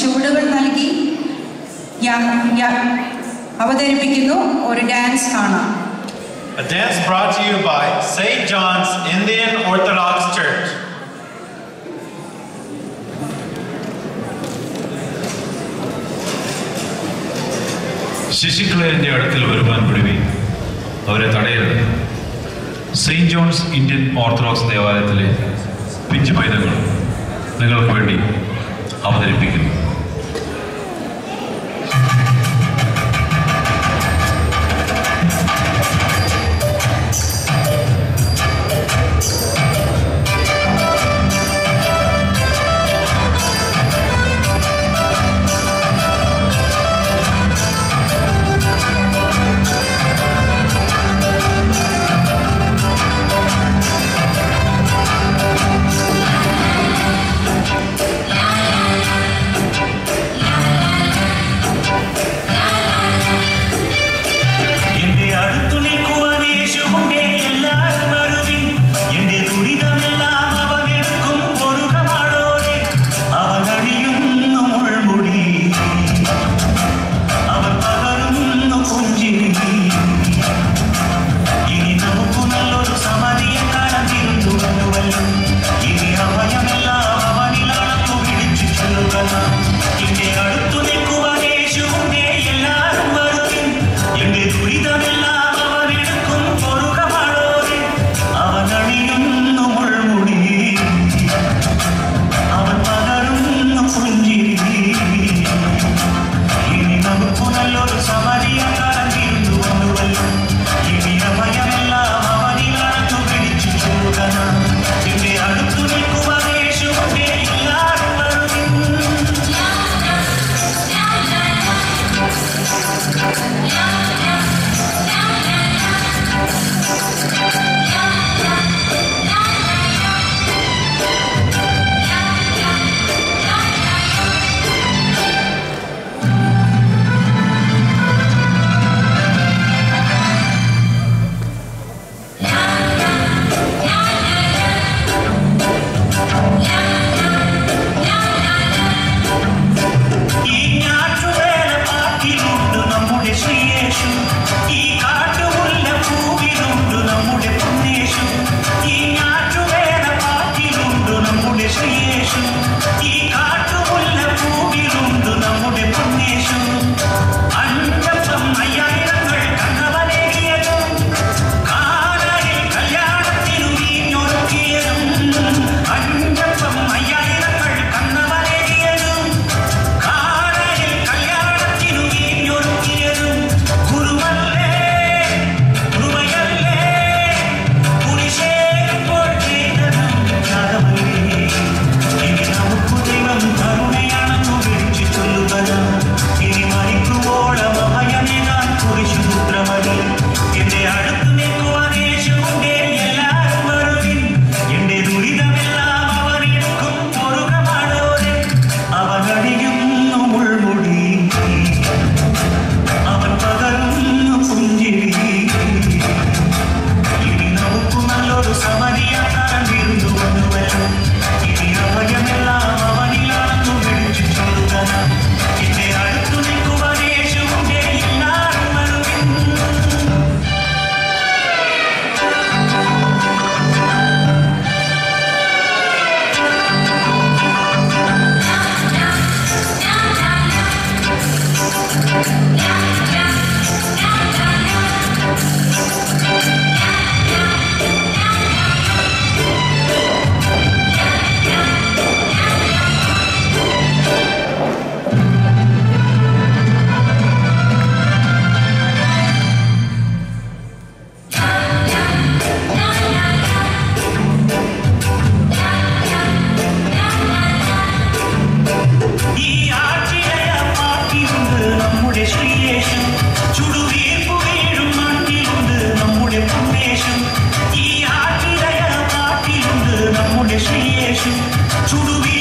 ചുവടുകൾ നൽകി യാ- യാ- അവതരിപ്പിക്കുന്നു ഒരു ഡാൻസ് കാണാം A dance brought to you by St. John's Indian Orthodox Church. ശിശുക്കളെ എൻ്റെ അടുക്കൽ വരുവാൻ വിടുവി അവരെ തടയരുത് സെയിൻറ് ജോൺസ് ഇന്ത്യൻ ഓർത്തഡോക്സ് ദേവാലയത്തിലെ പിഞ്ചു പൈതങ്ങൾ നിങ്ങൾക്ക് വേണ്ടി അവതരിപ്പിക്കുന്നു എന്റെ അടുത്തു നിൽക്കുവാൻ യേശുവിന്റെ എല്ലാവരും വരുവിൻ. എന്റെ ദുരിതമെല്ലാം അവൻ എടുക്കും പൊറുകമാടോടെ. അവൻ അണിയുന്നു മുൾമുടി. അവൻ പകരുന്നു പുഞ്ചിരി. ഇനി നമുക്ക് നല്ലൊരു സമതിയെ കാണാൻ തിരുത്തുവന്നുവല്ലോ. ഇനി അഭയമെല്ലാം അവനിലാണെന്നു വിളിച്ചു ചൊല്ലുക നാം. എന്റെ അടുത്തു നിൽക്കുവാൻ യേശുവിന്റെ എല്ലാവരും വരുവിൻ. എന്റെ ദുരിതമെല്ലാം അവൻ എടുക്കും പൊറുകമാടോടെ. അവൻ അണിയുന്നു മുൾമുടി. അവൻ പകരുന്നു പുഞ്ചിരി. ഇനി നമുക്ക് നല്ലൊരു സമരിയ കടന്നിരുന്നു വന്നുവല്ലോ. ഇനി അഭയമെല്ലാം അവനിലാണെന്നു വിളിച്ചു ചൊല്ലുക നാം. എന്റെ അടുത്തു നിൽക്കുവാൻ യേശുവിന്റെ എല്ലാവരും വരുവിൻ. ഈ ഞാറ്റുവേല പാട്ടിലുണ്ട് നമ്മുടെ ശ്രീയേശു ഈ കാട്ടുമുല്ല പൂവിലുണ്ട് നമ്മുടെ പുണ്യേശു ഈ ഞാറ്റുവേല പാട്ടിലുണ്ട് നമ്മുടെ ശ്രീയേശു ഈ കാട്ടുമുല്ല പൂവിലുണ്ട് നമ്മുടെ പുണ്യേശു അഞ്ചപ്പം അയ്യായിരങ്ങൾ കണ്ടവനേകിയതും കാനയിൽ കല്യാണത്തിനു വീഞ്ഞൊരുക്കിയതും അഞ്ചപ്പം അയ്യായിരങ്ങൾ കണ്ടവനേകിയതും കാനയിൽ കല്യാണത്തിനു വീഞ്ഞൊരുക്കിയതും ഗുരുവല്ലേ കൃപയല്ലേ കുരിശേപ്പോൾ ചെയ്തതും ത്യാഗമല്ലേ ഇനി നമുക്ക് ദൈവം കരുണയാണെന്നു വിളിച്ചു ചൊല്ലുക ഇനി മരിക്കുവോളം അഭയമേകാൻ കുരിശു പുത്രമതി എന്റെ അടുത്ത് നിൽക്കുവാൻ യേശുവിന്റെ എല്ലാവരും വരുവിൻ എന്റെ ദുരിതമെല്ലാം അവൻ എടുക്കും പൊറുകമാടോരെ അവൻ അണിയുന്നു മുൾമുടി അവൻ പകരുന്നു പുഞ്ചിരി ഇനി നമുക്ക് നല്ലൊരു സമരിയാക്കാൻ വീർന്നു വന്നുവല്ലോ ഇനി അഭയമെല്ലാം അവനിലാണെന്നു വിളിച്ചു ചൊല്ലുക എന്റെ അടുത്തു നിൽക്കുവാൻ യേശുവിന്റെ എല്ലാവരും വരുവിൻ ഈ ആറ്റിലയ പാട്ടിലുണ്ട് നമ്മുടെ ശ്രീയേശു ചുടുവീർപ്പു വീഴും മണ്ണിലുണ്ട് നമ്മുടെ പുണ്യേശു ഈ ആറ്റിലയ പാട്ടിലുണ്ട് നമ്മുടെ ശ്രീയേശു ചുടുവീ